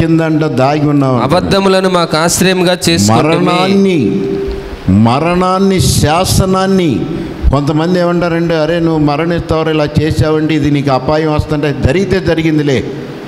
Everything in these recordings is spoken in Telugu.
కిందంట దాగి ఉన్నాం అబద్ధములను మాకు ఆశ్రయంగా చేసుకుంటుమి మరణాన్ని మరణాన్ని శాసనాన్ని కొంతమంది ఏమంటారంటే అరే నువ్వు మరణిస్తావు ఇలా చేసావంటే ఇది నీకు అపాయం వస్తుంటే జరిగితే జరిగిందిలే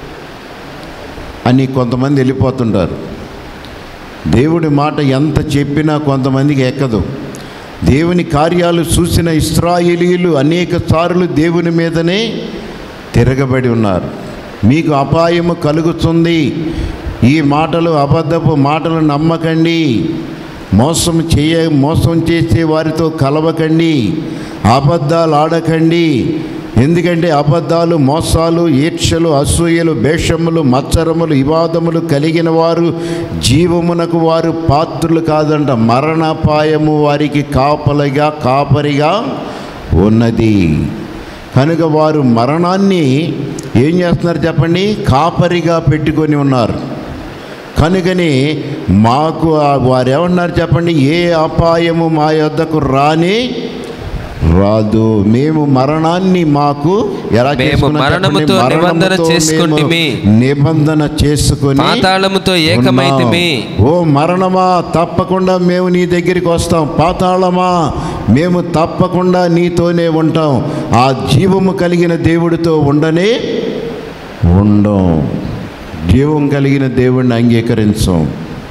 అని కొంతమంది వెళ్ళిపోతుంటారు దేవుడి మాట ఎంత చెప్పినా కొంతమందికి ఎక్కదు దేవుని కార్యాలు చూసిన ఇస్రాయేలీలు అనేక సార్లు దేవుని మీదనే తిరగబడి ఉన్నారు మీకు అపాయము కలుగుతుంది ఈ మాటలు అబద్ధపు మాటలు నమ్మకండి మోసం చేయ మోసం చేసే వారితో కలవకండి అబద్ధాలు ఆడకండి ఎందుకంటే అబద్ధాలు మోసాలు ఈర్ష్యలు అసూయలు భేషములు మత్సరములు వివాదములు కలిగిన వారు జీవమునకు వారు పాత్రులు కాదంట మరణపాయము వారికి కాపలిగా కాపరిగా ఉన్నది కనుక వారు మరణాన్ని ఏం చేస్తున్నారు చెప్పండి కాపరిగా పెట్టుకొని ఉన్నారు కనుకని మాకు ఆ- వారు ఏమన్నారు చెప్పండి ఏ అపాయము మా యొద్దకు రాని రాదు మేము మరణాన్ని మాకు ఎలా మేము చేసుకున్నాం చెప్పండి? మరణముతో నిబంధన మరణముతో చేసుకొంటిమి. మేము నిబంధన చేసుకొని పాతాళముతో ఏకమైతిమి ఉన్నాం. ఓ మరణమా తప్పకుండా మేము నీ దగ్గరికి వస్తాం పాతాళమా మేము తప్పకుండా నీతోనే ఉంటాం ఆ జీవము కలిగిన దేవుడితో ఉండనే ఉండం జీవం కలిగిన దేవుడిని అంగీకరించం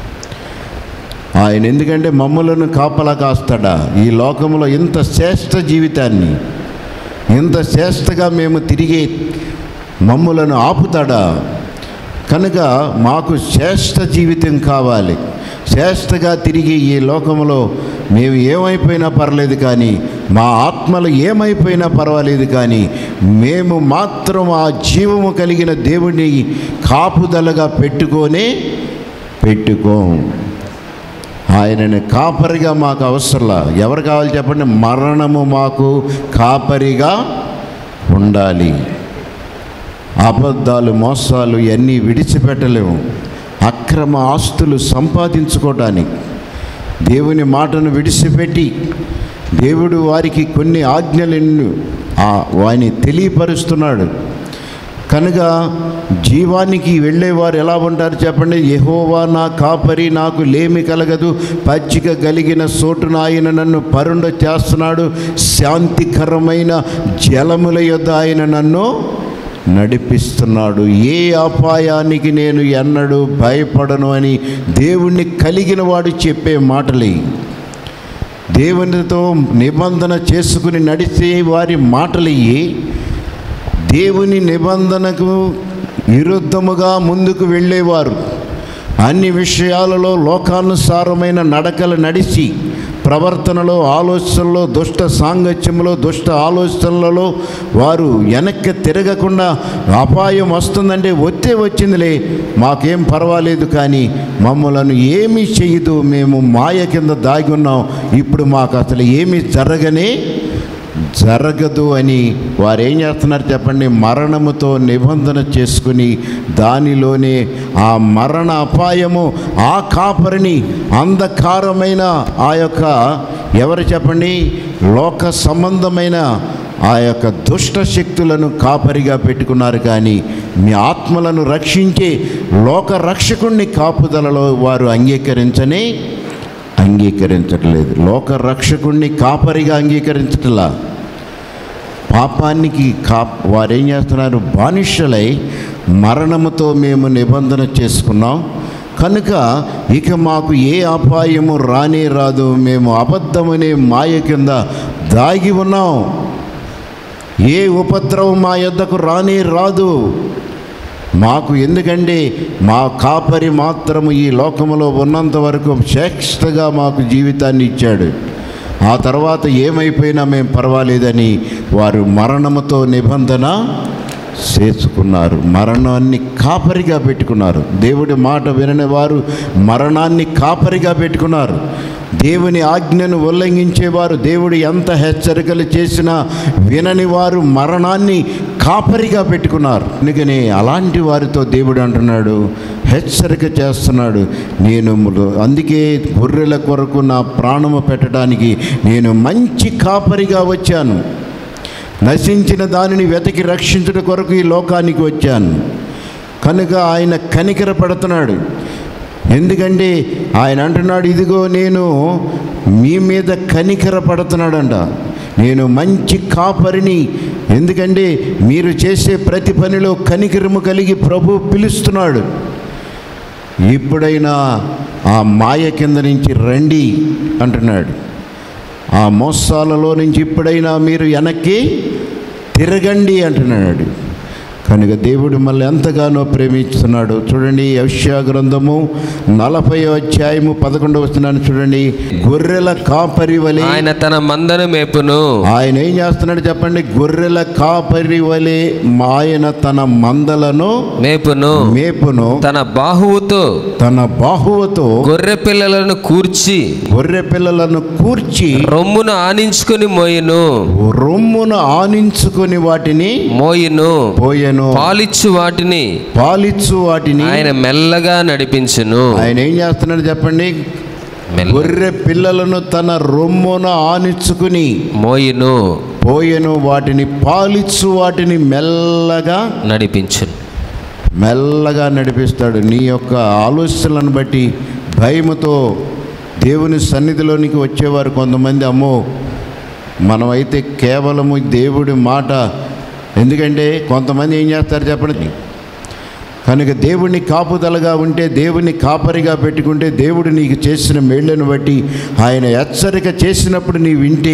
ఆయన ఎందుకంటే మమ్ములను కాపలా కాస్తాడా ఈ లోకంలో ఇంత శ్రేష్ఠ జీవితాన్ని ఇంత శ్రేష్టగా మేము తిరిగి మమ్ములను ఆపుతాడా కనుక మాకు శ్రేష్ఠ జీవితం కావాలి శ్రేష్టగా తిరిగి ఈ లోకంలో మేము ఏమైపోయినా పర్లేదు కానీ మా ఆత్మలు ఏమైపోయినా పర్వాలేదు కానీ మేము మాత్రం ఆ జీవము కలిగిన దేవుడిని కాపుదలగా పెట్టుకొనే పెట్టుకోం ఆయనని కాపరిగా మాకు అవసరంలా ఎవరు కావాలి చెప్పండి మరణము మాకు కాపరిగా ఉండాలి అబద్ధాలు మోసాలు ఇవన్నీ విడిచిపెట్టలేము అక్రమ ఆస్తులు సంపాదించుకోవటానికి దేవుని మాటను విడిచిపెట్టి దేవుడు వారికి కొన్ని ఆజ్ఞలను ఆ వాని తెలియపరుస్తున్నాడు కనుక జీవానికి వెళ్ళేవారు ఎలా ఉంటారు చెప్పండి యెహోవా నా కాపరి నాకు లేమి కలగదు పచ్చిక కలిగిన చోటున ఆయన నన్ను పరుండ చేస్తున్నాడు శాంతికరమైన జలముల యొద్ద ఆయన నన్ను నడిపిస్తున్నాడు ఏ అపాయానికి నేను ఎన్నడూ భయపడను అని దేవుణ్ణి కలిగిన వాడు చెప్పే మాటలే దేవునితో నిబంధన చేసుకుని నడిచే వారి మాటలు ఇవి దేవుని నిబంధనకు విరుద్ధముగా ముందుకు వెళ్ళేవారు అన్ని విషయాలలో లోకానుసారమైన నడకలు నడిచి ప్రవర్తనలో ఆలోచనలో దుష్ట సాంగత్యంలో దుష్ట ఆలోచనలలో వారు వెనక్కి తిరగకుండా అపాయం వస్తుందంటే వచ్చే వచ్చిందిలే మాకేం పర్వాలేదు కానీ మమ్మలను ఏమీ చేయదు మేము మాయ కింద దాగి ఉన్నాం ఇప్పుడు మాకు అసలు ఏమీ జరగనే జరగదు అని వారు ఏం చేస్తున్నారు చెప్పండి మరణముతో నిబంధన చేసుకుని దానిలోనే ఆ మరణ అపాయము ఆ కాపరిని అంధకారమైన ఆ యొక్క ఎవరు చెప్పండి లోక సంబంధమైన ఆ యొక్క దుష్ట శక్తులను కాపరిగా పెట్టుకున్నారు కానీ మీ ఆత్మలను రక్షించే లోక రక్షకుణ్ణి కాపుదలలో వారు అంగీకరించని అంగీకరించట్లేదు లోక రక్షకుణ్ణి కాపరిగా అంగీకరించట్లా పాపానికి కా వారు ఏం చేస్తున్నారు బానిసలై మరణముతో మేము నిబంధన చేసుకున్నాం కనుక ఇక మాకు ఏ అపాయము రానే రాదు మేము అబద్ధమనే మాయ కింద దాగి ఉన్నాం ఏ ఉపద్రవం మా యొద్దకు రానే రాదు మాకు ఎందుకంటే మా కాపరి మాత్రము ఈ లోకములో ఉన్నంత వరకు శ్రేష్టగా మాకు జీవితాన్ని ఇచ్చాడు ఆ తర్వాత ఏమైపోయినా మేము పర్వాలేదని వారు మరణముతో నిబంధన చేసుకున్నారు మరణాన్ని కాపరిగా పెట్టుకున్నారు దేవుడి మాట వినని వారు మరణాన్ని కాపరిగా పెట్టుకున్నారు దేవుని ఆజ్ఞను ఉల్లంఘించేవారు దేవుడు ఎంత హెచ్చరికలు చేసినా వినని వారు మరణాన్ని కాపరిగా పెట్టుకున్నారు అందుకని అలాంటి వారితో దేవుడు అంటున్నాడు హెచ్చరిక చేస్తున్నాడు నేను అందుకే గొర్రెల కొరకు నా ప్రాణము పెట్టడానికి నేను మంచి కాపరిగా వచ్చాను నశించిన దానిని వెతికి రక్షించుట కొరకు ఈ లోకానికి వచ్చాను కనుక ఆయన కనికర పడుతున్నాడు ఎందుకంటే ఆయన అంటున్నాడు ఇదిగో నేను మీ మీద కనికర పడుతున్నాడంట నేను మంచి కాపరిని ఎందుకంటే మీరు చేసే ప్రతి పనిలో కనికరము కలిగి ప్రభు పిలుస్తున్నాడు ఇప్పుడైనా ఆ మాయ కింద నుంచి రండి అంటున్నాడు ఆ మోసాలలో నుంచి ఇప్పుడైనా మీరు వెనక్కి తిరగండి అంటున్నాడు కనుక దేవుడు మళ్ళీ ఎంతగానో ప్రేమిస్తున్నాడు చూడండి యశ్యా గ్రంథము నలభై అధ్యాయము పదకొండవ వస్తున్నాను చూడండి గొర్రెల కాపరి వలె ఆయన తన మందను మేపును ఆయన ఏం చేస్తున్నాడు చెప్పండి గొర్రెల కాపరి వలె ఆయన తన మందలను మేపును మేపును తన బాహువుతో తన బాహువుతో గొర్రె పిల్లలను కూర్చి గొర్రె పిల్లలను కూర్చి రొమ్మును ఆనించుకొని మోయను రొమ్మును ఆనించుకొని వాటిని మోయిను పోయెను పాలిచ్చు వాటిని పాలిచ్చు వాటిని ఆయన మెల్లగా నడిపించును ఆయన ఏం చేస్తున్నాడు చెప్పండి మెల్ల గొర్రె పిల్లలను తన రొమ్మున ఆనించుకుని మోయిను పోయెను వాటిని పాలిచ్చు వాటిని మెల్లగా నడిపించును మెల్లగా నడిపిస్తాడు నీ యొక్క ఆలోచనలను బట్టి భయముతో దేవుని సన్నిధిలోనికి వచ్చేవారు కొంతమంది అమ్మో మనమైతే కేవలము దేవుడి మాట ఎందుకంటే కొంతమంది ఏం చేస్తారు చెప్పండి కనుక దేవుడిని కాపుదలగా ఉంటే దేవుని కాపరిగా పెట్టుకుంటే దేవుడు నీకు చేసిన మేళ్లను బట్టి ఆయన హెచ్చరిక చేసినప్పుడు నీ వింటే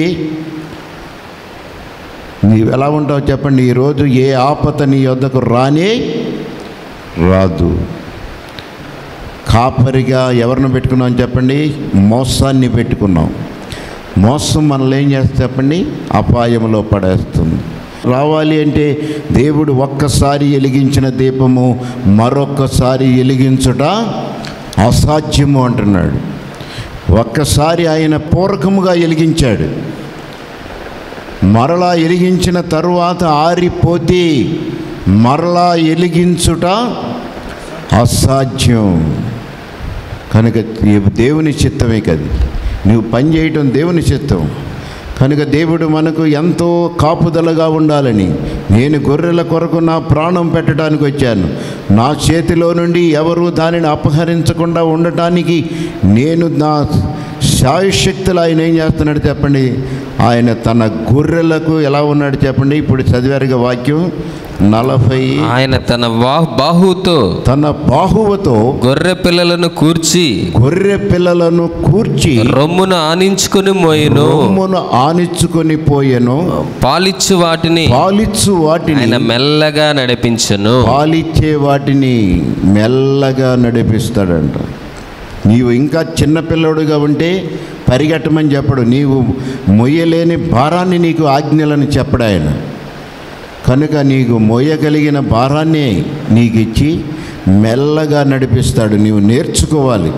నీవు ఎలా ఉంటావు చెప్పండి ఈరోజు ఏ ఆపత నీ వద్దకు రానే రాదు కాపరిగా ఎవరిని పెట్టుకున్నాం చెప్పండి మోసాన్ని పెట్టుకున్నాం మోసం మనల్ని ఏం చేస్తే చెప్పండి అపాయంలో పడేస్తుంది రావాలి అంటే దేవుడు ఒక్కసారి వెలిగించిన దీపము మరొక్కసారి వెలిగించుట అసాధ్యము అంటున్నాడు ఒక్కసారి ఆయన పూర్వకముగా వెలిగించాడు మరలా వెలిగించిన తరువాత ఆరిపోతే మరలా వెలిగించుట అసాధ్యం కనుక ఈ దేవుని చిత్తమే కది నువ్వు పని చేయటం దేవుని చిత్తం కనుక దేవుడు మనకు ఎంతో కాపుదలగా ఉండాలని నేను గొర్రెల కొరకు నా ప్రాణం పెట్టడానికి వచ్చాను నా చేతిలో నుండి ఎవరు దానిని అపహరించకుండా ఉండటానికి నేను నా శాయశక్తులు ఆయన ఏం చేస్తున్నాడు చెప్పండి ఆయన తన గొర్రెలకు ఎలా ఉన్నాడు చెప్పండి ఇప్పుడు చదివారుగా వాక్యం నలభై ఆయన తన వా- బాహువుతో తన బాహువుతో గొర్రె పిల్లలను కూర్చి గొర్రె పిల్లలను కూర్చి రొమ్మును ఆనించుకొని మోయను రొమ్మును ఆనిచ్చుకొని పోయెను పాలిచ్చు వాటిని పాలిచ్చు వాటిని ఆయన మెల్లగా నడిపించును పాలిచ్చే వాటిని మెల్లగా నడిపిస్తాడంట నీవు ఇంకా చిన్నపిల్లడుగా ఉంటే పరిగెట్టమని చెప్పడు నీవు మొయ్యలేని భారాన్ని నీకు ఆజ్ఞలను చెప్పడు ఆయన కనుక నీకు మోయగలిగిన భారాన్ని నీకు ఇచ్చి మెల్లగా నడిపిస్తాడు నీవు నేర్చుకోవాలి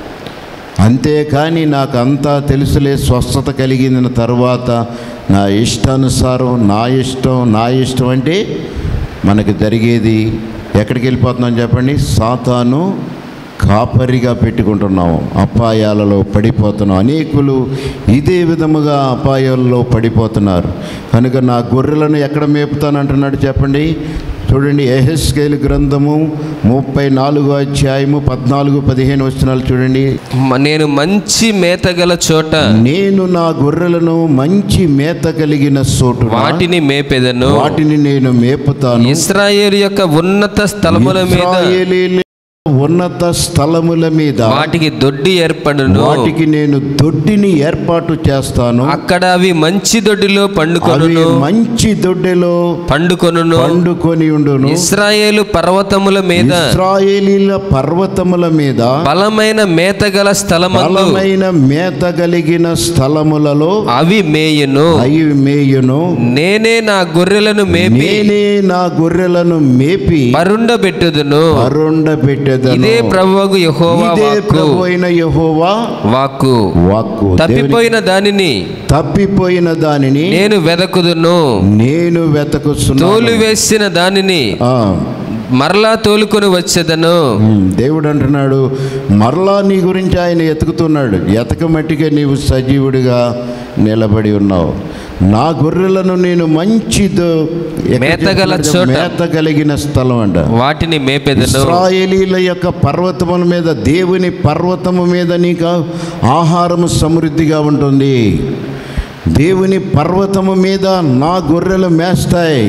అంతేకాని నాకు అంతా తెలుసులే స్వస్థత కలిగిన తర్వాత నా ఇష్టానుసారం నా ఇష్టం నా ఇష్టం అంటే మనకి జరిగేది ఎక్కడికి వెళ్ళిపోతున్నాం చెప్పండి సాతాను కాపరిగా పెట్టుకుంటున్నాం అపాయాలలో పడిపోతున్నాం అనేకులు ఇదే విధముగా అపాయాలలో పడిపోతున్నారు కనుక నా గొర్రెలను ఎక్కడ మేపుతానంటున్నాడు చెప్పండి చూడండి ఎహెస్కేల్ గ్రంథము ముప్పై నాలుగో అధ్యాయము పద్నాలుగు పదిహేను వచనాలు చూడండి మ- నేను మంచి మేతగల చోట నేను నా గొర్రెలను మంచి మేత కలిగిన చోటు వాటిని మేపెదను వాటిని నేను మేపుతాను ఇస్రాయేల్ యొక్క ఉన్నత స్థలముల మీద ఇశ్రాయేలీయుల ఉన్నత స్థలముల మీద వాటికి దొడ్డి ఏర్పడును వాటికి నేను దొడ్డిని ఏర్పాటు చేస్తాను అక్కడ అవి మంచి దొడ్డిలో అవి పండుకొనును మంచి దొడ్డెలో పండుకొనును పండుకొని ఉండును ఇస్రాయేలు పర్వతముల మీద ఇస్రాయేలీల పర్వతముల మీద బలమైన మేతగల స్థలమందు బలమైన మేత కలిగిన స్థలములలో అవి మేయును అవి మేయును నేనే నా గొర్రెలను మేపి నేనే నా గొర్రెలను మేపి పరుండబెట్టుదును అరుండ పెట్టెదను ఇదే ప్రభువగు యెహోవా ఇదే వాక్కు ప్రభు అయిన యెహోవా వాక్కు వాక్కు దేవుని- తప్పిపోయిన దానిని తప్పిపోయిన దానిని నేను వెదకుదును నేను వెతకుస్తున్నాను తోలు వేసిన దానిని ఆ, మరలా తోలుకొని వచ్చేదను ఉమ్, దేవుడు అంటున్నాడు మరలా నీ గురించి ఆయన ఎతుకుతున్నాడు ఎతక మట్టిగా నీవు సజీవుడిగా నిలబడి ఉన్నావు నా గొర్రెలను నేను మంచి దో- ఎక్కడ మేతగల చెప్తున్నాడు? చోట. మేత కలిగిన స్థలం అంట వాటిని మేపెదను ఇస్రాయేలీల యొక్క పర్వతముల మీద దేవుని పర్వతము మీద నీకు ఆహారము సమృద్ధిగా ఉంటుంది దేవుని పర్వతము మీద నా గొర్రెలు మేస్తాయి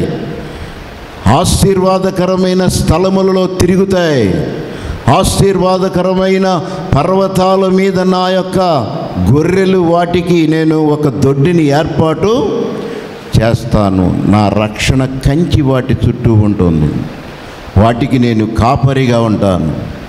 ఆశీర్వాదకరమైన స్థలములలో తిరుగుతాయి ఆశీర్వాదకరమైన పర్వతాల మీద నా యొక్క గొర్రెలు వాటికి నేను ఒక దొడ్డిని ఏర్పాటు చేస్తాను నా రక్షణ కంచి వాటి చుట్టూ ఉంటుంది వాటికి నేను కాపరిగా ఉంటాను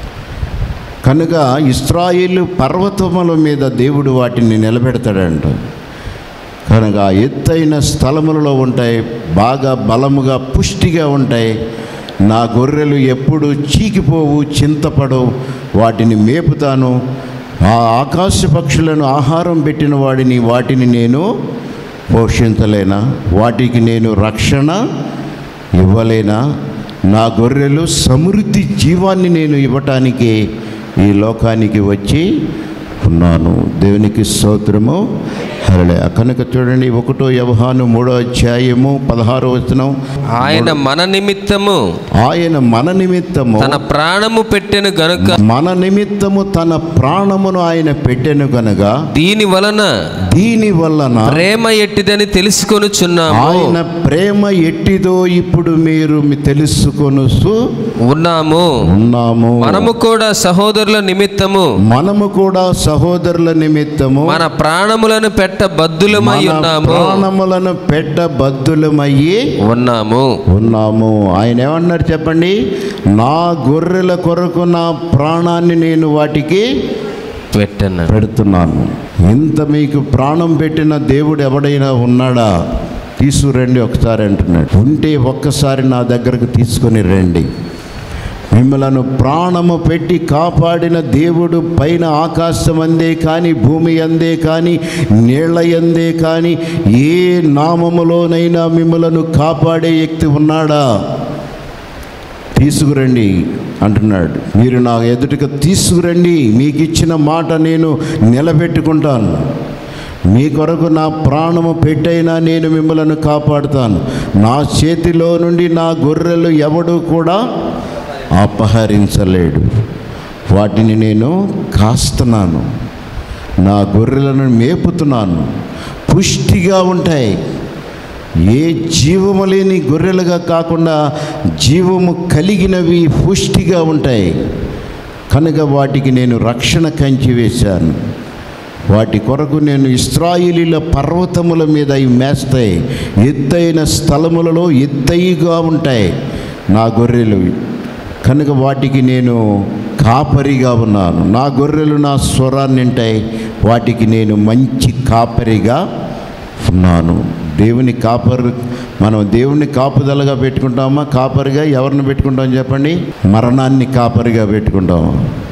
కనుక ఇస్రాయేలు పర్వతముల మీద దేవుడు వాటిని నిలబెడతాడంట కనుక ఆ ఎత్తైన స్థలములలో ఉంటాయి బాగా బలముగా పుష్టిగా ఉంటాయి నా గొర్రెలు ఎప్పుడు చీకిపోవు చింతపడవు వాటిని మేపుతాను ఆ ఆకాశ పక్షులను ఆహారం పెట్టిన వాడిని వాటిని నేను పోషించలేనా వాటికి నేను రక్షణ ఇవ్వలేనా నా గొర్రెలు సమృద్ధి జీవాన్ని నేను ఇవ్వటానికి ఈ లోకానికి వచ్చి ఉన్నాను దేవునికి స్తోత్రము హరళే కనుక చూడండి ఒకటో వ్యవహాను మూడో అధ్యాయము పదహారో వచనం ఆయన మన నిమిత్తము ఆయన మన నిమిత్తము తన ప్రాణము పెట్టెను గనుక మన నిమిత్తము తన ప్రాణమును ఆయన పెట్టెను కనుక దీని వలన దీని వలన ప్రేమ ఎట్టిదని తెలుసుకొనుచున్నాము ఆయన ప్రేమ ఎట్టిదో ఇప్పుడు మీరు మీ తెలుసుకొనుసు ఉన్నాము ఉన్నాము మనము కూడా సహోదరుల నిమిత్తము మనము కూడా సహోదరుల నిమిత్తము మన ప్రాణములను పెట్ట బద్దులమై మన ఉన్నాము ప్రాణములను పెట్ట బద్దులమయ్యి ఉన్నాము ఉన్నాము ఆయన ఏమన్నారు చెప్పండి నా గొర్రెల కొరకు నా ప్రాణాన్ని నేను వాటికి పెట్టను పెడుతున్నాను ఇంత మీకు ప్రాణం పెట్టిన దేవుడు ఎవడైనా ఉన్నాడా తీసుకురండి ఒకసారి అంటున్నాడు ఉంటే ఒక్కసారి నా దగ్గరకు తీసుకొని రండి మిమ్మలను ప్రాణము పెట్టి కాపాడిన దేవుడు పైన ఆకాశం అందే కానీ భూమి అందే కానీ నీళ్ల అందే కానీ ఏ నామములోనైనా మిమ్మలను కాపాడే వ్యక్తి ఉన్నాడా తీసుకురండి అంటున్నాడు మీరు నా ఎదుటికి తీసుకురండి మీకు ఇచ్చిన మాట నేను నిలబెట్టుకుంటాను మీ కొరకు నా ప్రాణము పెట్టైనా నేను మిమ్మలను కాపాడుతాను నా చేతిలో నుండి నా గొర్రెలు ఎవడు కూడా అపహరించలేడు వాటిని నేను కాస్తున్నాను నా గొర్రెలను మేపుతున్నాను పుష్టిగా ఉంటాయి ఏ జీవము లేని గొర్రెలుగా కాకుండా జీవము కలిగినవి పుష్టిగా ఉంటాయి కనుక వాటికి నేను రక్షణ కంచి వేశాను వాటి కొరకు నేను ఇస్రాయిలీల పర్వతముల మీద అవి మేస్తాయి ఎత్తైన స్థలములలో ఎత్తైగా ఉంటాయి నా గొర్రెలు కనుక వాటికి నేను కాపరిగా ఉన్నాను నా గొర్రెలు నా స్వరాన్ని వింటాయి వాటికి నేను మంచి కాపరిగా ఉన్నాను దేవుని కాపరు మనం దేవుని కాపుదలగా పెట్టుకుంటామా కాపరిగా ఎవరిని పెట్టుకుంటాం చెప్పండి మరణాన్ని కాపరిగా పెట్టుకుంటాము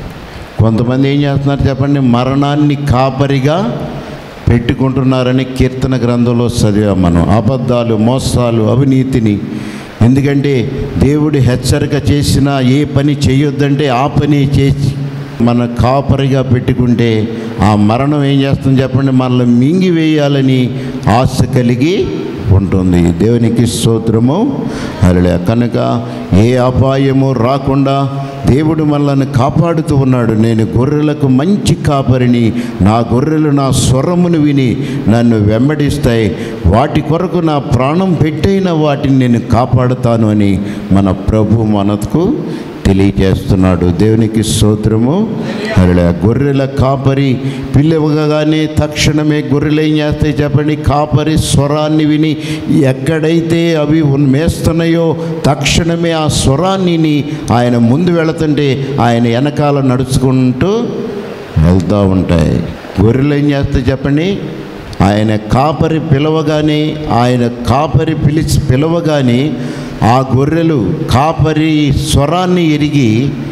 కొంతమంది ఏం చేస్తున్నారు చెప్పండి మరణాన్ని కాపరిగా పెట్టుకుంటున్నారని కీర్తన గ్రంథంలో చదివాం మనం అబద్ధాలు మోసాలు అవినీతిని ఎందుకంటే దేవుడు హెచ్చరిక చేసిన ఏ పని చేయొద్దంటే ఆ పని చేసి మన కాపరిగా పెట్టుకుంటే ఆ మరణం ఏం చేస్తుంది చెప్పండి మనల్ని మింగివేయాలని ఆశ కలిగి ఉంటుంది దేవునికి స్తోత్రము అరలే కనుక ఏ అపాయము రాకుండా దేవుడు మనల్ని కాపాడుతూ ఉన్నాడు నేను గొర్రెలకు మంచి కాపరిని నా గొర్రెలు నా స్వరమును విని నన్ను వెంబడిస్తాయి వాటి కొరకు నా ప్రాణం పెట్టైన వాటిని నేను కాపాడుతాను అని మన ప్రభు మనకు తెలియజేస్తున్నాడు దేవునికి స్తోత్రము అరలే గొర్రెల కాపరి పిల్లవగానే తక్షణమే గొర్రెలు ఏం చేస్తాయి చెప్పండి కాపరి స్వరాన్ని విని ఎక్కడైతే అవి ఉన్- మేస్తున్నాయో తక్షణమే ఆ స్వరాన్ని విని ఆయన ముందు వెళుతుంటే ఆయన వెనకాల నడుచుకుంటూ వెళ్తూ ఉంటాయి గొర్రెలు ఏం చేస్తాయి చెప్పండి ఆయన కాపరి పిలవగానే ఆయన కాపరి పిలిచి పిలవగానే ఆ గొర్రెలు కాపరి స్వరాన్ని ఎరిగి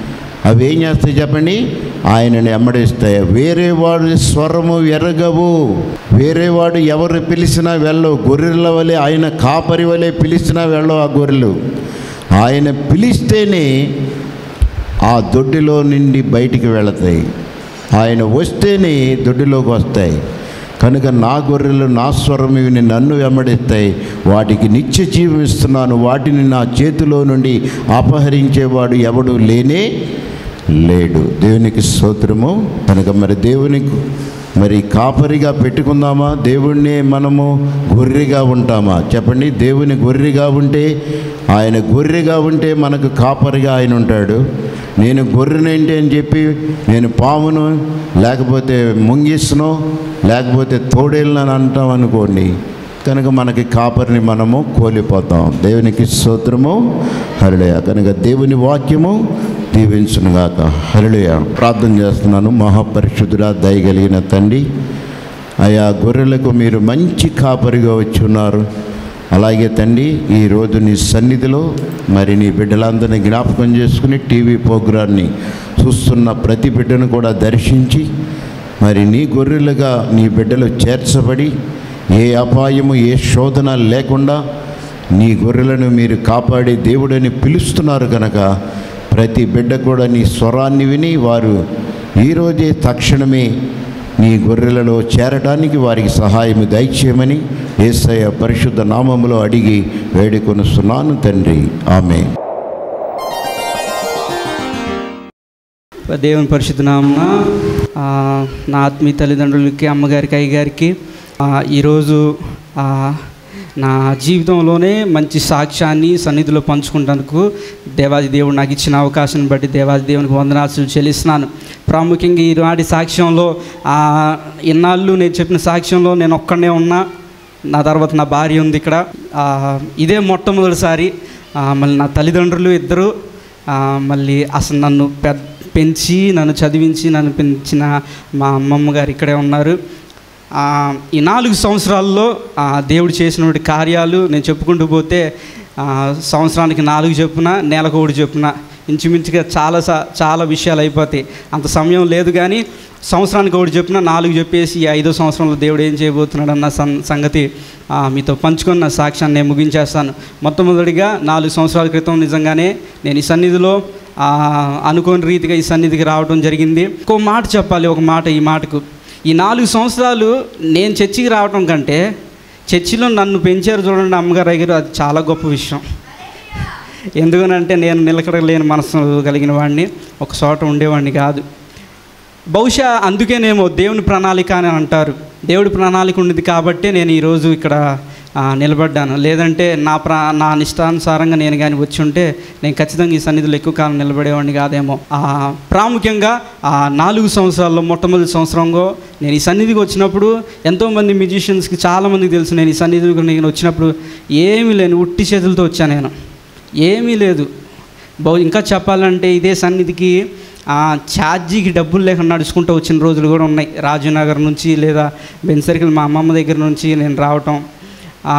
అవి ఏం చేస్తాయి చెప్పండి ఆయనని ఎమ్మడిస్తాయి వేరే వాడి స్వరము ఎరగవు వేరే వాడు ఎవరు పిలిచినా వెళ్ళవు గొర్రెల వలె ఆయన కాపరి వలె పిలిచినా వెళ్ళవు ఆ గొర్రెలు ఆయన పిలిస్తేనే ఆ దొడ్డిలో నుండి బయటికి వెళతాయి ఆయన వస్తేనే దొడ్డిలోకి వస్తాయి కనుక నా గొర్రెలు నా స్వరం విని నన్ను వెంబడిస్తాయి వాటికి నిత్య జీవం ఇస్తున్నాను వాటిని నా చేతిలో నుండి అపహరించేవాడు ఎవడు లేనే లేడు దేవునికి స్తోత్రము కనుక మరి దేవునికి మరి కాపరిగా పెట్టుకుందామా దేవుణ్ణి మనము గొర్రెగా ఉంటామా చెప్పండి దేవుని గొర్రెగా ఉంటే ఆయన గొర్రెగా ఉంటే మనకు కాపరిగా ఆయన ఉంటాడు నేను గొర్రెనేంటి అని చెప్పి నేను పామును లేకపోతే ముంగిస్ను లేకపోతే తోడేళ్ళని అంటాం అనుకోండి కనుక మనకి కాపరిని మనము కోల్పోతాం దేవునికి స్తోత్రము హరిడయ కనుక దేవుని వాక్యము దీవించునుగాక హరిడయ ప్రార్థన చేస్తున్నాను మహాపరిశుద్ధుడా దయగలిగిన తండ్రి ఆయా గొర్రెలకు మీరు మంచి కాపరిగా వచ్చి ఉన్నారు అలాగే తండ్రి ఈరోజు నీ సన్నిధిలో మరి నీ బిడ్డలందరినీ జ్ఞాపకం చేసుకుని టీవీ ప్రోగ్రాన్ని చూస్తున్న ప్రతి బిడ్డను కూడా దర్శించి మరి నీ గొర్రెలుగా నీ బిడ్డలు చేర్చబడి ఏ అపాయము ఏ శోధన లేకుండా నీ గొర్రెలను మీరు కాపాడే దేవుడని పిలుస్తున్నారు కనుక ప్రతి బిడ్డ కూడా నీ స్వరాన్ని విని వారు ఈరోజే తక్షణమే నీ గొర్రెలలో చేరడానికి వారికి సహాయం దయచేయమని ఏసయ్య పరిశుద్ధ నామములో అడిగి వేడుకొనుస్తున్నాను తండ్రి ఆమె దేవుని పరిశుద్ధ నామమున ఆ, నా ఆత్మీయ తల్లిదండ్రులకి అమ్మగారికి అయ్యగారికి ఆ, ఈరోజు ఆ, నా జీవితంలోనే మంచి సాక్ష్యాన్ని సన్నిధిలో పంచుకుంటందుకు దేవాది దేవుడు నాకు ఇచ్చిన అవకాశాన్ని బట్టి దేవాది దేవునికి వందనాలు చెల్లిస్తున్నాను ప్రాముఖ్యంగా ఈనాటి సాక్ష్యంలో ఆ, ఇన్నాళ్ళు నేను చెప్పిన సాక్ష్యంలో నేను ఒక్కడనే ఉన్నా నా తర్వాత నా భార్య ఉంది ఇక్కడ ఆ, ఇదే మొట్టమొదటిసారి ఆ, మళ్ళీ నా తల్లిదండ్రులు ఇద్దరు ఆ, మళ్ళీ అసలు నన్ను పెద్ద పెంచి నన్ను చదివించి నన్ను పెంచిన మా అమ్మమ్మ గారు ఇక్కడే ఉన్నారు ఆ, ఈ నాలుగు సంవత్సరాల్లో ఆ, దేవుడు చేసినటువంటి కార్యాలు నేను చెప్పుకుంటూ పోతే ఆ, సంవత్సరానికి నాలుగు చెప్పున నెలకు ఒకటి చెప్పున ఇంచుమించుగా చాలా సా- చాలా విషయాలు అయిపోతాయి అంత సమయం లేదు కానీ సంవత్సరానికి ఒకటి చెప్పిన నాలుగు చెప్పేసి ఈ ఐదో సంవత్సరంలో దేవుడు ఏం చేయబోతున్నాడు అన్న సం సంగతి ఆ, మీతో పంచుకొని నా సాక్ష్యాన్ని నేను ముగించేస్తాను మొట్టమొదటిగా నాలుగు సంవత్సరాల క్రితం నిజంగానే నేను ఈ సన్నిధిలో ఆ, అనుకోని రీతిగా ఈ సన్నిధికి రావడం జరిగింది ఒక మాట చెప్పాలి ఒక మాట ఈ మాటకు ఈ నాలుగు సంవత్సరాలు నేను చర్చికి రావడం కంటే చర్చిలో నన్ను పెంచారు చూడండి అమ్మగారు అయ్యారు అది చాలా గొప్ప విషయం ఎందుకనంటే నేను నిలకడలేని మనసు కలిగిన వాడిని ఒక చోట ఉండేవాడిని కాదు బహుశా అందుకేనేమో దేవుని ప్రణాళిక అని అంటారు దేవుడి ప్రణాళిక ఉన్నది కాబట్టే నేను ఈరోజు ఇక్కడ ఆ, నిలబడ్డాను లేదంటే నా ప్రా నా నిష్టానుసారంగా నేను కానీ వచ్చి ఉంటే నేను ఖచ్చితంగా ఈ సన్నిధిలో ఎక్కువ కాలం నిలబడేవాడిని కాదేమో ఆ, ప్రాముఖ్యంగా ఆ నాలుగు సంవత్సరాల్లో మొట్టమొదటి సంవత్సరంలో నేను ఈ సన్నిధికి వచ్చినప్పుడు ఎంతోమంది మ్యూజిషియన్స్కి చాలామందికి తెలుసు నేను ఈ సన్నిధికి నేను వచ్చినప్పుడు ఏమీ లేని ఉట్టి చేతులతో వచ్చాను నేను ఏమీ లేదు బహు ఇంకా చెప్పాలంటే ఇదే సన్నిధికి ఆ, ఛార్జీకి డబ్బులు లేక నడుచుకుంటూ వచ్చిన రోజులు కూడా ఉన్నాయి రాజునగర్ నుంచి లేదా బెన్ సర్కిల్ మా అమ్మమ్మ దగ్గర నుంచి నేను రావటం ఆ,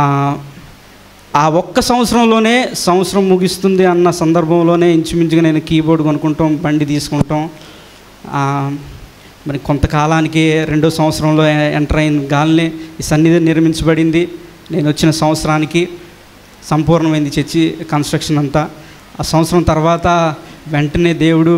ఆ ఒక్క సంవత్సరంలోనే సంవత్సరం ముగిస్తుంది అన్న సందర్భంలోనే ఇంచుమించుగా నేను కీబోర్డ్ కొనుక్కుంటాం బండి తీసుకుంటాం ఆ, మరి కొంతకాలానికి రెండో సంవత్సరంలో ఎ- ఎంటర్ అయిన గాలిని ఈ సన్నిధి నిర్మించబడింది నేను వచ్చిన సంవత్సరానికి సంపూర్ణమైంది చర్చి కన్స్ట్రక్షన్ అంతా ఆ సంవత్సరం తర్వాత వెంటనే దేవుడు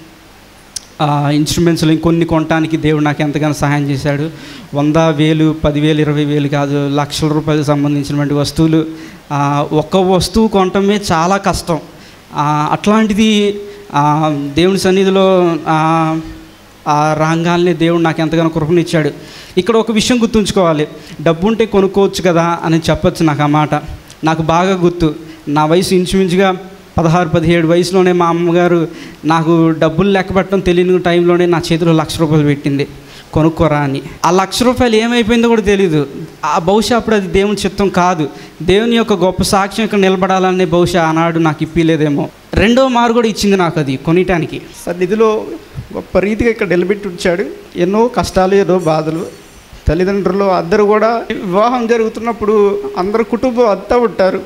ఆ ఇన్స్ట్రుమెంట్స్లో ఇంకొన్ని కొనడానికి దేవుడు నాకు ఎంతగానో సహాయం చేశాడు వంద వేలు పదివేలు ఇరవై వేలు కాదు లక్షల రూపాయలకు సంబంధించినటువంటి వస్తువులు ఆ, ఒక్క వస్తువు కొనటమే చాలా కష్టం ఆ, అట్లాంటిది ఆ, దేవుని సన్నిధిలో ఆ, ఆ రాంగాల్ని దేవుడు నాకు ఎంతగానో కృపనిచ్చాడు ఇక్కడ ఒక విషయం గుర్తుంచుకోవాలి డబ్బు ఉంటే కొనుక్కోవచ్చు కదా అని చెప్పొచ్చు నాకు ఆ మాట నాకు బాగా గుర్తు నా వయసు ఇంచుమించుగా పదహారు పదిహేడు వయసులోనే మా అమ్మగారు నాకు డబ్బులు లెక్క పెట్టడం తెలియని టైంలోనే నా చేతిలో లక్ష రూపాయలు పెట్టింది కొనుక్కోరా అని ఆ లక్ష రూపాయలు ఏమైపోయిందో కూడా తెలియదు ఆ బహుశా అప్పుడు అది దేవుని చిత్తం కాదు దేవుని యొక్క గొప్ప సాక్ష్యం ఇక్కడ నిలబడాలనే బహుశా ఆనాడు నాకు ఇప్పిలేదేమో రెండో మారు కూడా ఇచ్చింది నాకు అది కొనియటానికి సన్నిధిలో గొప్ప రీతిగా ఇక్కడ నిలబెట్టి ఉంచాడు ఎన్నో కష్టాలు ఎన్నో బాధలు తల్లిదండ్రులు అందరూ కూడా వివాహం జరుగుతున్నప్పుడు అందరు కుటుంబం అంతా ఉంటారు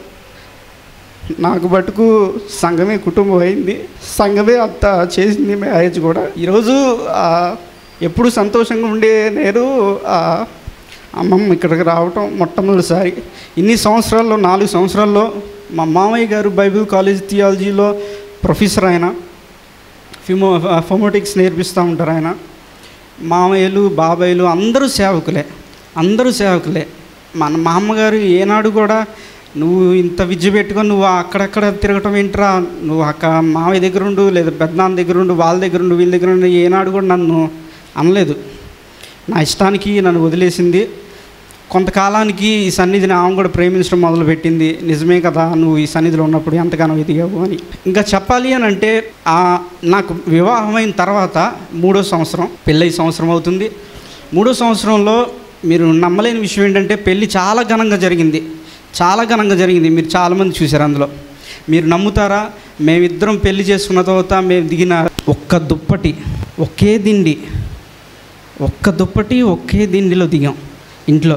నాకు బటుకు సంఘమే కుటుంబం అయింది సంఘమే అంత చేసింది మ్యారేజ్ కూడా ఈరోజు ఆ, ఎప్పుడు సంతోషంగా ఉండే నేను ఆ, అమ్మమ్మ ఇక్కడికి రావటం మొట్టమొదటిసారి ఇన్ని సంవత్సరాల్లో నాలుగు సంవత్సరాల్లో మా మామయ్య గారు బైబిల్ కాలేజ్ థియాలజీలో ప్రొఫెసర్ ఆయన ఫిమో ఫొమోటిక్స్ నేర్పిస్తూ ఉంటారు ఆయన మామయ్యలు బాబాయ్లు అందరూ సేవకులే అందరూ సేవకులే మన మా అమ్మగారు ఏనాడు కూడా నువ్వు ఇంత విద్య పెట్టుకొని నువ్వు అక్కడక్కడ తిరగటం ఏంట్రా నువ్వు అక్క మామయ్య దగ్గర ఉండు లేదా పెద్దనాన్న దగ్గర ఉండు వాళ్ళ దగ్గర ఉండు వీళ్ళ దగ్గర ఉండు ఏనాడు కూడా నన్ను అనలేదు నా ఇష్టానికి నన్ను వదిలేసింది కొంతకాలానికి ఈ సన్నిధిని ఆమె కూడా ప్రేమించడం మొదలుపెట్టింది నిజమే కదా నువ్వు ఈ సన్నిధిలో ఉన్నప్పుడు ఎంతగానో ఎదిగావు అని ఇంకా చెప్పాలి అని అంటే ఆ నాకు వివాహమైన తర్వాత మూడో సంవత్సరం పెళ్ళై సంవత్సరం అవుతుంది మూడో సంవత్సరంలో మీరు నమ్మలేని విషయం ఏంటంటే పెళ్ళి చాలా ఘనంగా జరిగింది చాలా ఘనంగా జరిగింది మీరు చాలామంది చూశారు అందులో మీరు నమ్ముతారా మేమిద్దరం పెళ్లి చేసుకున్న తర్వాత మేము దిగిన ఒక్క దుప్పటి ఒకే దిండి ఒక్క దుప్పటి ఒకే దిండిలో దిగాం ఇంట్లో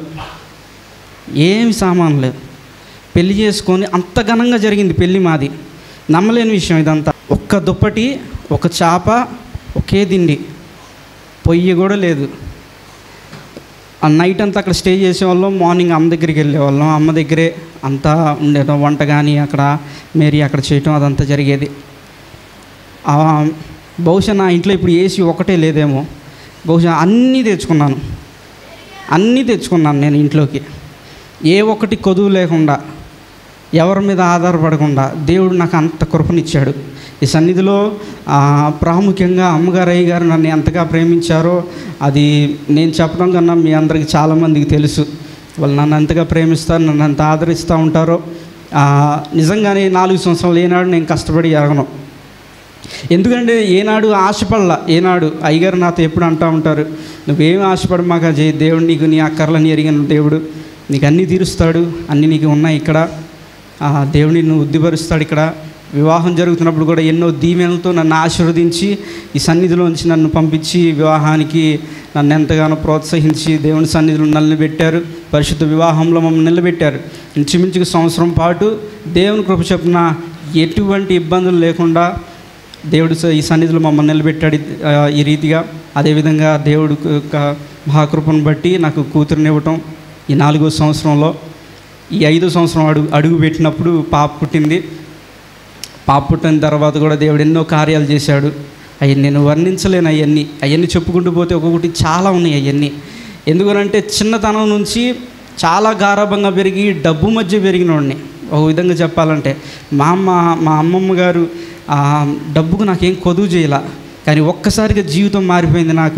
ఏమి సామాన్ లేవు పెళ్లి చేసుకొని అంత ఘనంగా జరిగింది పెళ్లి మాది నమ్మలేని విషయం ఇదంతా ఒక్క దుప్పటి ఒక చాప ఒకే దిండి పొయ్యి కూడా లేదు ఆ నైట్ అంతా అక్కడ స్టే చేసేవాళ్ళం మార్నింగ్ అమ్మ దగ్గరికి వెళ్ళేవాళ్ళం అమ్మ దగ్గరే అంతా ఉండేది వంట కానీ అక్కడ మేరీ అక్కడ చేయటం అదంతా జరిగేది ఆ, బహుశా నా ఇంట్లో ఇప్పుడు ఏసీ ఒకటే లేదేమో బహుశా అన్నీ తెచ్చుకున్నాను అన్నీ తెచ్చుకున్నాను నేను ఇంట్లోకి ఏ ఒక్కటి కొదువు లేకుండా ఎవరి మీద ఆధారపడకుండా దేవుడు నాకు అంత కృపనిచ్చాడు ఈ సన్నిధిలో ఆ, ప్రాముఖ్యంగా అమ్మగారు అయ్య గారు నన్ను ఎంతగా ప్రేమించారో అది నేను చెప్పడం కన్నా మీ అందరికీ చాలామందికి తెలుసు వాళ్ళు నన్ను ఎంతగా ప్రేమిస్తారు నన్ను ఎంత ఆదరిస్తూ ఉంటారో ఆ, నిజంగానే నాలుగు సంవత్సరాలు ఏనాడు నేను కష్టపడి ఎరగను ఎందుకంటే ఏనాడు ఆశపడలా ఏనాడు అయ్యగారు నాతో ఎప్పుడు అంటూ ఉంటారు నువ్వేమి ఆశపడు మాకు చేయి దేవుడు నీకు నీ అక్కర్లని ఎరిగిన దేవుడు నీకు అన్నీ తీరుస్తాడు అన్నీ నీకు ఉన్నాయి ఇక్కడ ఆ దేవుడిని నువ్వు ఉద్దిపరుస్తాడు ఇక్కడ వివాహం జరుగుతున్నప్పుడు కూడా ఎన్నో దీవెనలతో నన్ను ఆశీర్వదించి ఈ సన్నిధిలోంచి నన్ను పంపించి వివాహానికి నన్ను ఎంతగానో ప్రోత్సహించి దేవుని సన్నిధిలో నిలబెట్టారు పరిశుద్ధ వివాహంలో మమ్మల్ని నిలబెట్టారు ఇంచుమించుకు సంవత్సరం పాటు దేవుని కృప చొప్పున ఎటువంటి ఇబ్బందులు లేకుండా దేవుడు స- ఈ సన్నిధిలో మమ్మల్ని నిలబెట్టాడు ఆ, ఈ రీతిగా అదేవిధంగా దేవుడు యొక్క మహాకృపను బట్టి నాకు కూతురునివ్వటం ఈ నాలుగో సంవత్సరంలో ఈ ఐదో సంవత్సరం అడుగు అడుగు పెట్టినప్పుడు పాప పుట్టింది పాప పుట్టిన తర్వాత కూడా దేవుడు ఎన్నో కార్యాలు చేశాడు అవి నేను వర్ణించలేను అవన్నీ అవన్నీ చెప్పుకుంటూ పోతే ఒక్కొక్కటి చాలా ఉన్నాయి అవన్నీ ఎందుకనంటే చిన్నతనం నుంచి చాలా గారాభంగా పెరిగి డబ్బు మధ్య పెరిగినోడిని ఒక విధంగా చెప్పాలంటే మా అమ్మ మా అమ్మమ్మ గారు ఆ, డబ్బుకు నాకేం కొదువు చేయాల కానీ ఒక్కసారిగా జీవితం మారిపోయింది నాకు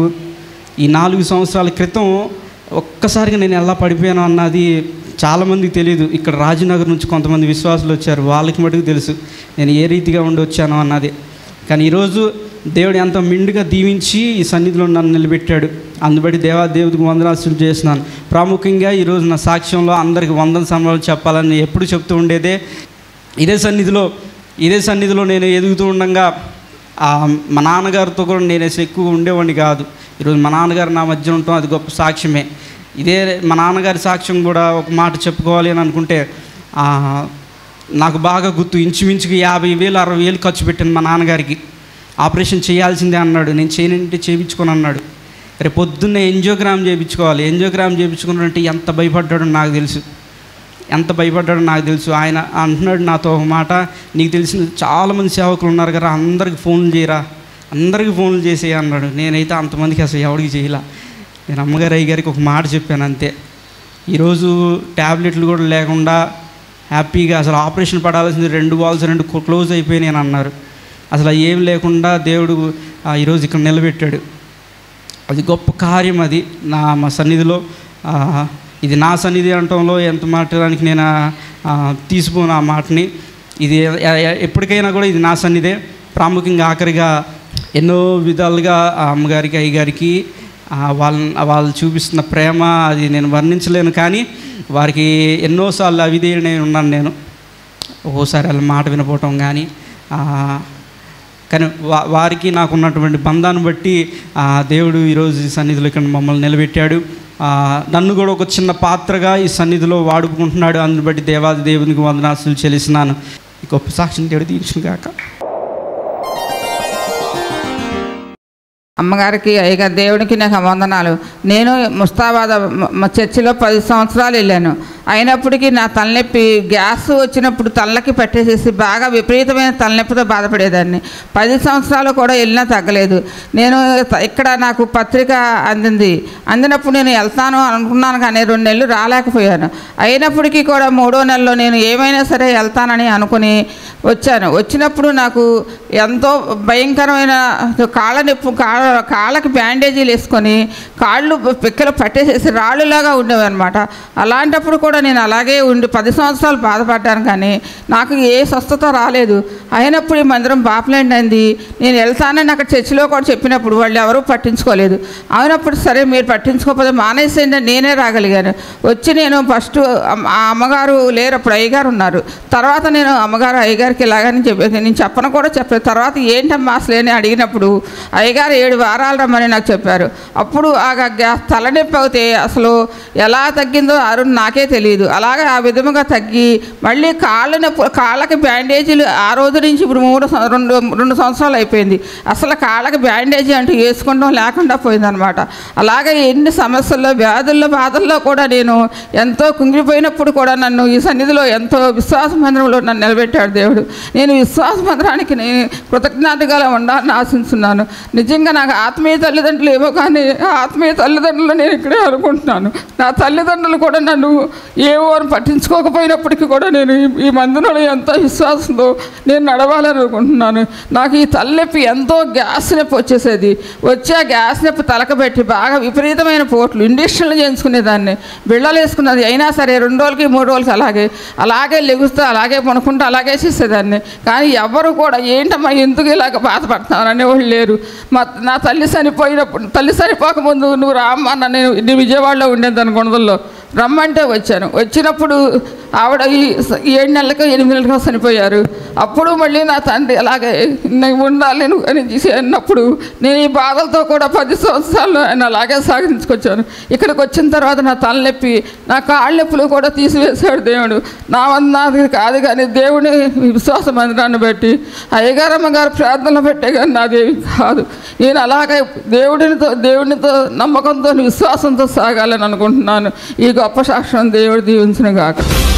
ఈ నాలుగు సంవత్సరాల క్రితం ఒక్కసారిగా నేను ఎలా పడిపోయాను అన్నది చాలామందికి తెలియదు ఇక్కడ రాజనగర్ నుంచి కొంతమంది విశ్వాసులు వచ్చారు వాళ్ళకి మటుకు తెలుసు నేను ఏ రీతిగా ఉండి వచ్చాను అన్నది కానీ ఈరోజు దేవుడు ఎంత మిండుగా దీవించి ఈ సన్నిధిలో నన్ను నిలబెట్టాడు అందుబట్టి దేవా దేవుడికి వందనాలు చేస్తున్నాను ప్రాముఖ్యంగా ఈరోజు నా సాక్ష్యంలో అందరికి వందన సమయాలు చెప్పాలని ఎప్పుడు చెప్తూ ఉండేదే ఇదే సన్నిధిలో ఇదే సన్నిధిలో నేను ఎదుగుతూ ఉండగా ఆ, మా నాన్నగారితో కూడా నేను అసలు ఎక్కువ ఉండేవాడిని కాదు ఈరోజు మా నాన్నగారు నా మధ్య ఉండటం అది గొప్ప సాక్ష్యమే ఇదే మా నాన్నగారి సాక్ష్యం కూడా ఒక మాట చెప్పుకోవాలి అని అనుకుంటే ఆ, నాకు బాగా గుర్తు ఇంచుమించుకు యాభై వేలు అరవై వేలు ఖర్చు పెట్టాను మా నాన్నగారికి ఆపరేషన్ చేయాల్సిందే అన్నాడు నేను చేయనంటే చేయించుకొని అన్నాడు రేపు పొద్దున్నే ఎంజియోగ్రామ్ చేయించుకోవాలి ఎంజియోగ్రామ్ చేయించుకున్నాడంటే ఎంత భయపడ్డాడో నాకు తెలుసు ఎంత భయపడ్డాడో నాకు తెలుసు ఆయన అంటున్నాడు నాతో ఒక మాట నీకు తెలిసిన చాలామంది సేవకులు ఉన్నారు కదా అందరికి ఫోన్లు చేయరా అందరికి ఫోన్లు చేసే అన్నాడు నేనైతే అంతమందికి అసలు ఎవరికి చేయలా నేను అమ్మగారు అయ్య గారికి ఒక మాట చెప్పాను అంతే ఈరోజు ట్యాబ్లెట్లు కూడా లేకుండా హ్యాపీగా అసలు ఆపరేషన్ పడాల్సింది రెండు వాల్స్ రెండు క్లోజ్ అయిపోయినాయి అని అన్నారు అసలు ఏం లేకుండా దేవుడు ఆ, ఈరోజు ఇక్కడ నిలబెట్టాడు అది గొప్ప కార్యం అది నా మా సన్నిధిలో ఆ, ఇది నా సన్నిధి అనటంలో ఎంత మాట్లాడడానికి నేను ఆ, తీసిపోను ఆ మాటని ఇది ఎ- ఎ- ఎప్పటికైనా కూడా ఇది నా సన్నిధే ప్రాముఖ్యంగా ఆఖరిగా ఎన్నో విధాలుగా ఆ అమ్మగారికి అయ్యగారికి ఆ, వాళ్ళ వాళ్ళు చూపిస్తున్న ప్రేమ అది నేను వర్ణించలేను కానీ వారికి ఎన్నోసార్లు అవిధేయుడై ఉన్నాను నేను ఒక్కోసారి వాళ్ళ మాట వినపోవటం కానీ ఆ, కానీ వా వారికి నాకు ఉన్నటువంటి బంధాన్ని బట్టి ఆ, దేవుడు ఈరోజు ఈ సన్నిధిలో ఇక్కడ మమ్మల్ని నిలబెట్టాడు ఆ, నన్ను కూడా ఒక చిన్న పాత్రగా ఈ సన్నిధిలో వాడుకుంటున్నాడు అందుని బట్టి దేవాది దేవునికి వందనాసులు చెల్లిస్తున్నాను ఈ గొప్ప సాక్షిని దేవుడు తీర్చును కాక అమ్మగారికి అయ్యగారు దేవుడికి నాకు వందనాలు నేను ముస్తాబాద్ మ- మ- చర్చిలో పది సంవత్సరాలు వెళ్ళాను అయినప్పటికీ నా తలనొప్పి గ్యాస్ వచ్చినప్పుడు తలకి పట్టేసేసి బాగా విపరీతమైన తలనొప్పితో బాధపడేదాన్ని పది సంవత్సరాలు కూడా వెళ్ళినా తగ్గలేదు నేను త- ఇక్కడ నాకు పత్రిక అందింది అందినప్పుడు నేను వెళ్తాను అనుకున్నాను కానీ రెండు నెలలు రాలేకపోయాను అయినప్పటికీ కూడా మూడో నెలలో నేను ఏమైనా సరే వెళ్తానని అనుకుని వచ్చాను వచ్చినప్పుడు నాకు ఎంతో భయంకరమైన కాళ్ళ నొప్పి కాళ్ళ కాళ్ళకి బ్యాండేజీలు వేసుకొని కాళ్ళు పిక్కలు పట్టేసేసి రాళ్ళులాగా ఉండేవి అనమాట అలాంటప్పుడు కూడా నేను అలాగే ఉండి పది సంవత్సరాలు బాధపడ్డాను కానీ నాకు ఏ స్వస్థత రాలేదు అయినప్పుడు ఈ మందిరం బాప్లాండ్ అయింది నేను వెళ్తానని అక్కడ చర్చిలో కూడా చెప్పినప్పుడు వాళ్ళు ఎవరూ పట్టించుకోలేదు అయినప్పుడు సరే మీరు పట్టించుకోకపోతే మానేసేయండి అని నేనే రాగలిగాను వచ్చి నేను ఫస్ట్ అమ్మ- ఆ అమ్మగారు లేరు అప్పుడు అయ్యగారు ఉన్నారు తర్వాత నేను అమ్మగారు అయ్యగారికి ఇలాగని చెప్పి నేను చెప్పను కూడా చెప్పలేదు తర్వాత ఏంటమ్మా అసలు అని అడిగినప్పుడు అయ్యగారు ఏడు వారాలు రమ్మని నాకు చెప్పారు అప్పుడు ఆ గ్యాస్ తలనొప్పి అవుతే అసలు ఎలా తగ్గిందో అరుణ్ నాకే తెలియదు అలాగే ఆ విధముగా తగ్గి మళ్ళీ కాళ్ళ నొప్పి కాళ్ళకి బ్యాండేజీలు ఆ రోజు నుంచి ఇప్పుడు మూడు సం- రెండు రెండు సంవత్సరాలు అయిపోయింది అసలు కాళ్ళకి బ్యాండేజీ అంటూ వేసుకోవడం లేకుండా పోయిందనమాట అలాగే ఎన్ని సమస్యల్లో వ్యాధుల్లో బాధల్లో కూడా నేను ఎంతో కుంగిపోయినప్పుడు కూడా నన్ను ఈ సన్నిధిలో ఎంతో విశ్వాస మందిరంలో నన్ను నిలబెట్టాడు దేవుడు నేను విశ్వాస మందిరానికి నేను కృతజ్ఞతగా ఉండాలని ఆశిస్తున్నాను నిజంగా నాకు ఆత్మీయ తల్లిదండ్రులు ఏమో కానీ ఆ ఆత్మీయ తల్లిదండ్రులు నేను ఇక్కడే అనుకుంటున్నాను నా తల్లిదండ్రులు కూడా నన్ను ఏవో అని పట్టించుకోకపోయినప్పటికీ కూడా నేను ఈ- ఈ మందిరంలో ఎంతో విశ్వాసంతో నేను నడవాలని అనుకుంటున్నాను నాకు ఈ తలనొప్పి ఎంతో గ్యాస్ నొప్పి వచ్చేసేది వచ్చి ఆ గ్యాస్ నొప్పి తలకబెట్టి బాగా విపరీతమైన పోట్లు ఇండక్షన్లు చేయించుకునేదాన్ని బిళ్ళలు వేసుకున్నది అయినా సరే రెండు రోజులకి మూడు రోజులకి అలాగే అలాగే లెగుస్తూ అలాగే పనుకుంటూ అలాగే చేసేదాన్ని కానీ ఎవరు కూడా ఏంటమ్మా ఎందుకు ఇలాగ బాధపడుతున్నావు అనేవాళ్ళు లేరు మా నా తల్లి చనిపోయినప్పుడు తల్లి చనిపోకముందు నువ్వు రామ్మా అన్న నేను నేను విజయవాడలో ఉండేది దాని గుణదల్లో రమ్మంటే వచ్చాను వచ్చినప్పుడు ఆవిడ ఈ స- ఏడు నెలలకు ఎనిమిది నెలలకు చనిపోయారు అప్పుడు మళ్ళీ నా తండ్రి అలాగే నేను ఉండాలి నువ్వు అని చేసి అన్నప్పుడు నేను ఈ బాధలతో కూడా పది సంవత్సరాలు ఆయన అలాగే సాగించుకొచ్చాను ఇక్కడికి వచ్చిన తర్వాత నా తలనొప్పి నా కాళ్ళ నొప్పులు కూడా తీసివేశాడు దేవుడు నా వల్ల నాది కాదు కానీ దేవుని విశ్వాస మందిరాన్ని బట్టి అయ్యగారమ్మ గారు ప్రార్థనలు పెట్టే కానీ నాదేవి కాదు నేను అలాగే దేవుడినితో దేవునితో నమ్మకంతో విశ్వాసంతో సాగాలని అనుకుంటున్నాను ఈ గొప్ప సాక్ష్యం దేవుడు దీవించిన గాక